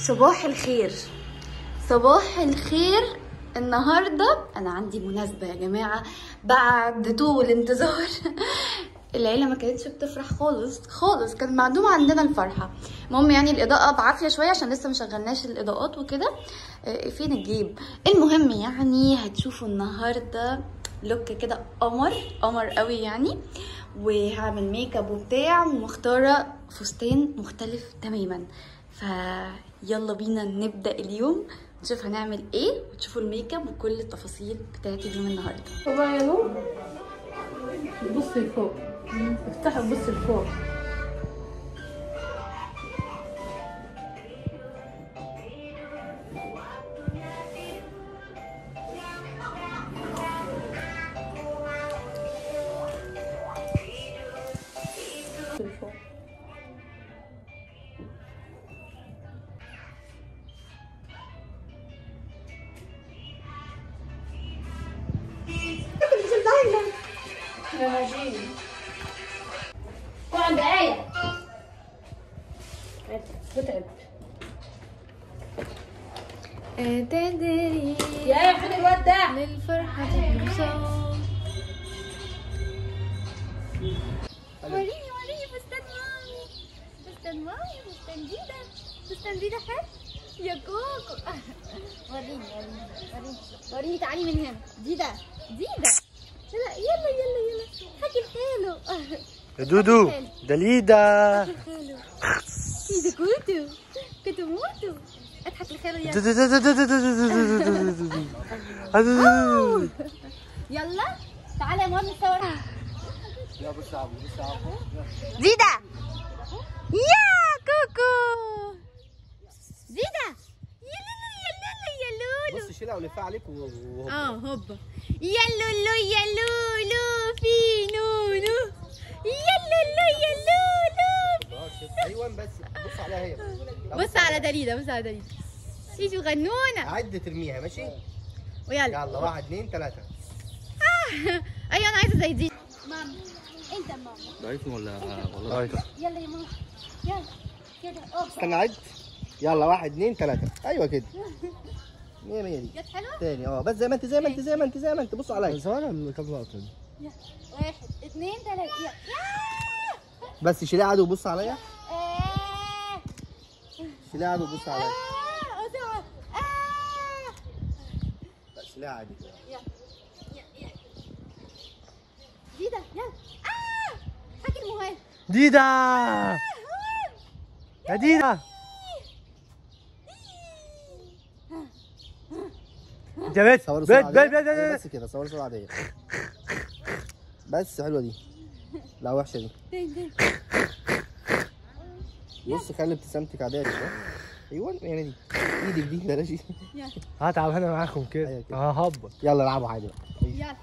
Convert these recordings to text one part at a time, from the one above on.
صباح الخير صباح الخير النهارده انا عندي مناسبه يا جماعه بعد طول انتظار العيله ما كانتش بتفرح خالص خالص كان معدوم عندنا الفرحه المهم يعني الاضاءه بعافيه شويه عشان لسه مشغلناش الاضاءات وكده آه، فين الجيب المهم يعني هتشوفوا النهارده لوك كده قمر قمر قوي يعني وهعمل ميك اب وبتاع ومختاره فستان مختلف تماما فيلا بينا نبدا اليوم نشوف هنعمل ايه وتشوفوا الميك اب وكل التفاصيل بتاعت اليوم النهارده بابا يا نور بصي لفوق افتحي وبصي لفوق بصي لفوق. عند آية بتعب تدري يا آية خدي الواد ده للفرحة تنصاب وريني وريني فستان مامي فستان مامي فستان ديدا فستان ديدا حلو يا كوكو وريني وريني وريني وريني تعالي من هنا ديدا ديدا لا يلا يلا يلا حكي الحلو يا دودو دليدا الحلو كده كوتو كوتو موتو اضحك الخير يلا دودو دودو دودو دودو دودو دودو. يلا تعالى يا ماما نصور زيدة يا كوكو زيدة يا لولو يا لولو يا لولو بص شيلها ولفها عليك و- و- اه هوبا يا لولو يا لولو في نونو يا لولو يا لولو ايوه بس بص عليها هي بص على دليلة بص على دليلة شيشو غنونة عد ترميها ماشي ويلا يلا واحد اثنين ثلاثة ايوه انا عايزة زي دي ماما انت ماما ضعيف ولا ولا ضعيف يلا يا ماما يلا كده اوبا استنى عد يلا واحد اثنين ثلاثة ايوه كده مية مية دي جت حلوة تاني اه بس زي ما انت زي ما انت زي ما انت زي ما انت بص عليا بس انا كم لقطة واحد اثنين ثلاثة يلا بس شيلها عادي وبص عليا آه. شيلها عادي وبص عليا آه. أسرع. آه. لا شيلها عادي يلا يلا يلا ديدا يلا آه. حكي المهم ديدا يا ديدا انت بيت صور بيت صورة بيت عادية بيت أيوة بيت بس كده صور صورة عادية بس حلوة دي لا وحشة دي تين تين بص خلي ابتسامتك عادية كده ايوه يعني دي ايدك دي بلاش يلا هتعب انا معاكم أيوة كده كده. ههبط يلا العبوا عادي بقى يلا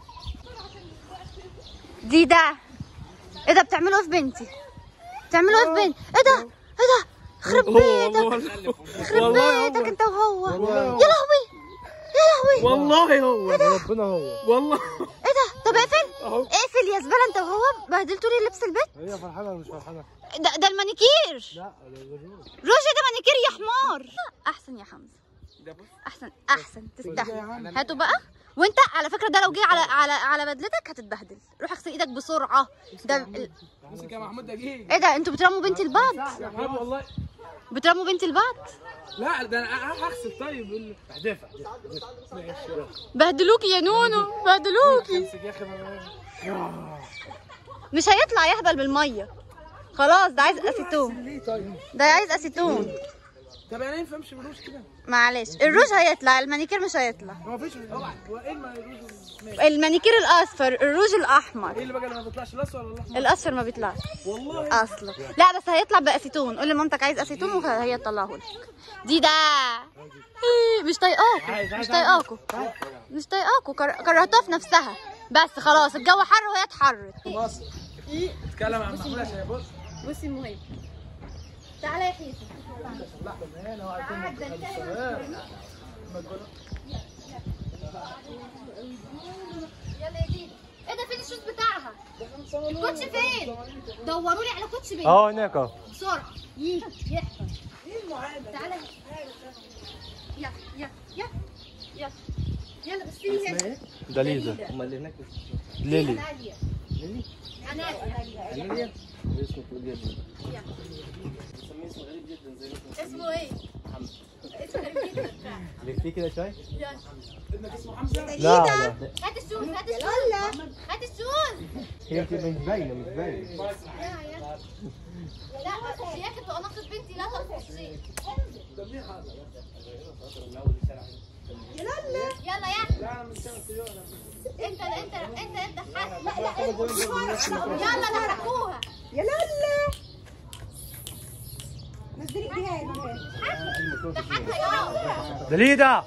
ديدا ايه ده بتعملوا ايه في بنتي بتعملوا ايه في بنتي ايه ده ايه ده خرب بيتك خرب بيتك انت وهو يا لهوي يا لهوي والله هو ربنا هو والله ايه ده طب اقفل اقفل يا زباله انت وهو بهدلتوا لي لبس البيت هي فرحانه ولا مش فرحانه ده, ده المانيكير لا ده بالروح. روجي ده مانيكير يا حمار احسن يا حمزه احسن احسن تستاهل هاتوا بقى وانت على فكره ده لو جه على على على بدلتك هتتبهدل روح اغسل ايدك بسرعه ده ال- امسك يا محمود دقيق ايه ده انتوا بترموا بنتي البعض يا محمود والله بترموا بنتي البعض لا ده انا هغسل طيب يقول لي احدفها ماشي بهدلوكي يا نونو بهدلوكي امسك يا اخي ما- مش هيطلع يهبل بالميه خلاص ده عايز اسيتون ليه طيب ده عايز اسيتون طب انا ينفع امشي بروش كده معلش الروج هيطلع المانيكير مش هيطلع ما فيش هو ايه ما يروح ماشي. المانيكير الاصفر الروج ايه الاحمر اللي بقى اللي ما بيطلعش الاصفر ولا الاحمر الاصفر ما بيطلعش والله اصلا لا بس هيطلع باسيتون قول لمامتك عايز اسيتون وهي تطلعه لك دي ده إيه، مش طايقاكوا مش طايقاكوا مش طايقاكوا كر- كرهتوها في نفسها بس خلاص الجو حر وهي اتحرت اتكلم عن محمود عشان يبص بصي المهم تعالى يا حيسي يلا يا ديدي ايه ده فين الشوز بتاعها الكوتش فين دوروا لي على كوتش بنت اه هناك اهو بسرعه يجي يحفظ تعالى يلا يلا يلا يلا يلا بس هي اسمها ايه؟ دليدا امال اللي هناك ليلي عالية ليلي انا ليليا اسمه طويل جدا بنسميه اسم غريب جدا زي اسمه اسمه ايه؟ محمد اسمه غريب جدا لفيه كده شويه لا لا هات الشوز هات الشوز هات الشوز هي بتبقى مش باينه مش باينه لا يا لا هي كانت اناقص بنتي لا تنقصي يلا يلا انت انت انت انت حاجة لا لا يلا انا هركوها يا لالا نزلي ايديها يا نورهان ضحكها يا دليدا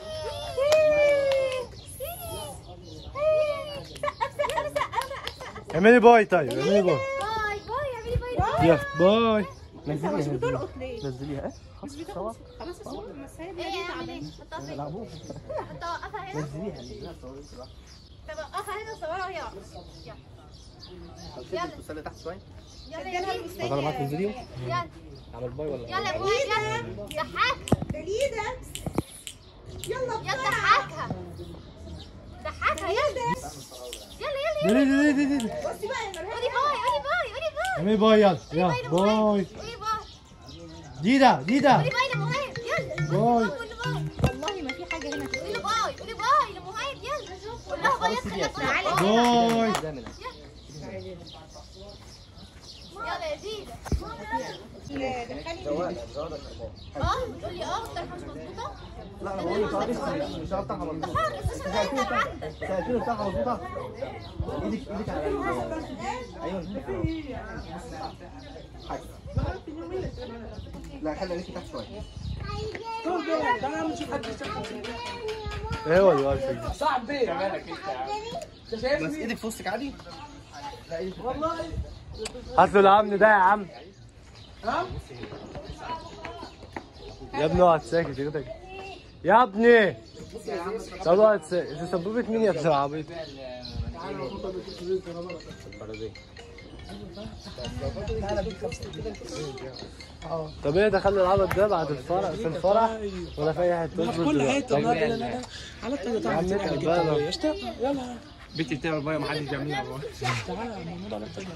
اعملي باي طيب اعملي باي باي باي اعملي باي يلا باي انت مش بتلقط ليه؟ نزليها ايه؟ مش بتلقط خلاص الصوت بس هي ايه اعمل ايه حطها فين لعبوها حطها وقفها هنا نزليها نزليها صوري بسرعه طب وقفها هنا وصورها وهي واقفة. يلا شد الفستان لتحت شويه يلا يا سجلها جديد. بالمستنية. طالع معاك الفيديو يلا عمل باي ولا يلا يا باي يلا ضحكها دليدا يلا يلا ضحكها ضحكها يلا يلا يلا دليدا دليدا دليدا بصي بقى يا نورهان قولي باي قولي باي قولي باي اعملي باي يلا يلا باي باي قولي باي ديدا ديدا قولي باي لمهيب يلا باي. قولي باي والله ما في حاجة هنا قولي باي قولي باي لمهيب يلا قول لها باي يلا تعالي. باي ده منها يلا يا ديدا دخلي زواج زواج الكربون اه بتقول لي اه الطرحه مش مظبوطه لا انا بقول لك اه لسه مش هفتحها مظبوط حر بس عشان هي الطرحه عندك سألتني بتاعها مظبوطه ايدك ايدك على ال- ايوه حاجة. لا خلي ايدك تحت شويه ايوه الوالد صعب بيه كمالك انت يا عم بس ايدك في وسطك عادي لا ايدك والله هات له الامن ده يا عم يا ابني اقعد ساكت ايدك يا ابني طب اقعد ساكت انت سببت مين يا ابن العبيط طب ايه دخلنا العبط ده بعد الفرح في الفرح ولا في اي حته في كل حته لا لا لا على الطريقه يا عم تعالى اتقل تعالى بقى. اشتغل يلا بنتي بتعمل باية محدش بيعملها بقى تعالى محمود على الطريقه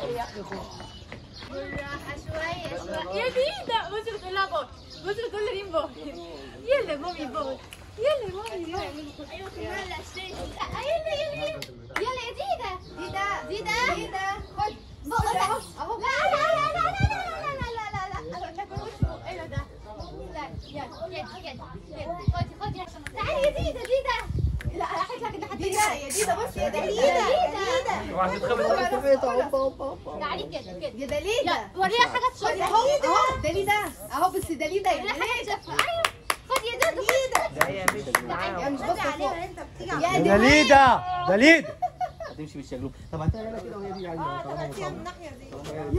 بالراحه شويه شويه يا ديدا بصي بتقول لها باي بصي بتقول لريم باي يلا يا مامي باي يلا يا مامي باي ايوه كمان لا اشتري يلا يلا يلا يلا يا ديدا ديدا ديدا ديدا خد بقى اهو لا لا لا لا لا لا لا لا لا لا تاكل وشه ايه ده لا يلا يلا يلا خدي خدي تعالي يا ديدا ديدا لا احكي لك ان حد ديدا يا ديدا بصي يا ديدا ديدا واحد تخبط تعالي كده كده يا دليدا وريها حاجه تشوفها اهو دليدا اهو بس دليدا وريها حاجه تشوفها ايوه خد يا ديدا يا مش بص فوق انت بتيجي يا دليدا دليدا هتمشي بالشجلوب طب هتعمل انا كده وهي دي عايزه طالما من مصمم. الناحية دي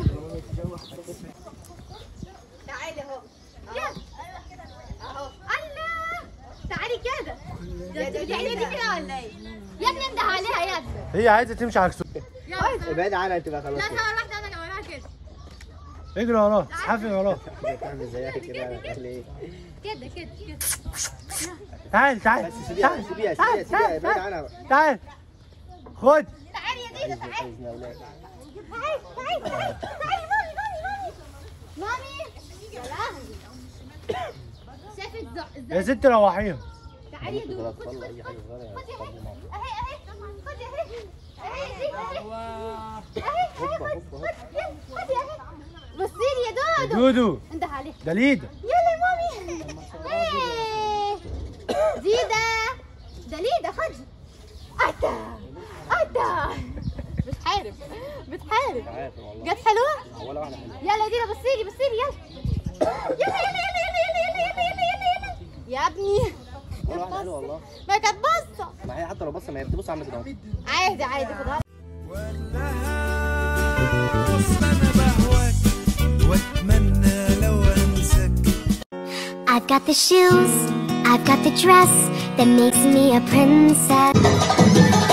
تعالي اهو يلا اهو الله تعالي كده يعني دي كده ولا ايه يا ابني انده عليها يا ابني هي عايزه تمشي عكسه يلا ابعد عنها تبقى خلاص لا كده صور واحده انا وراها كده اجري وراه اسحفي وراه تعمل زيها كده قال ايه كده كده كده تعال تعال بس سيبيها سيبيها سيبيها سيبيها ابعد عنها بقى تعال خد تعالي يا ديدا تعالي عايزني يا اولاد تعالي تعالي تعالي تعالي مامي مامي مامي مامي يا لهوي شافت ز- يا ز- ست روحيها تعالي يا دودو خدي طلع خدي اي حاجه صغيره خدي يا اهي اهي اهي خدي اهي اهي دي اهي اهي هوبا اهي هوبا هوبا خدي اهي بصي لي يا دودو دودو انده عليها دليدا يلا يا مامي إيه. ديدا دليدا خدي اتا اتا بتحارب بتحارب عارف والله جت حلوه ولا واحده حلوه يلا يا دينا بصي لي بصي لي يلا يلا يلا يلا يلا يلا يلا يلا يلا يلا يا ابني ولا واحده حلوه والله ما كانت باصه ما هي حتى لو بص ما هي بتبص عامله كده اهو. عادي عادي خدها انا بهواك واتمنى لو انساك I've got the shoes, I've got the dress that makes me a princess.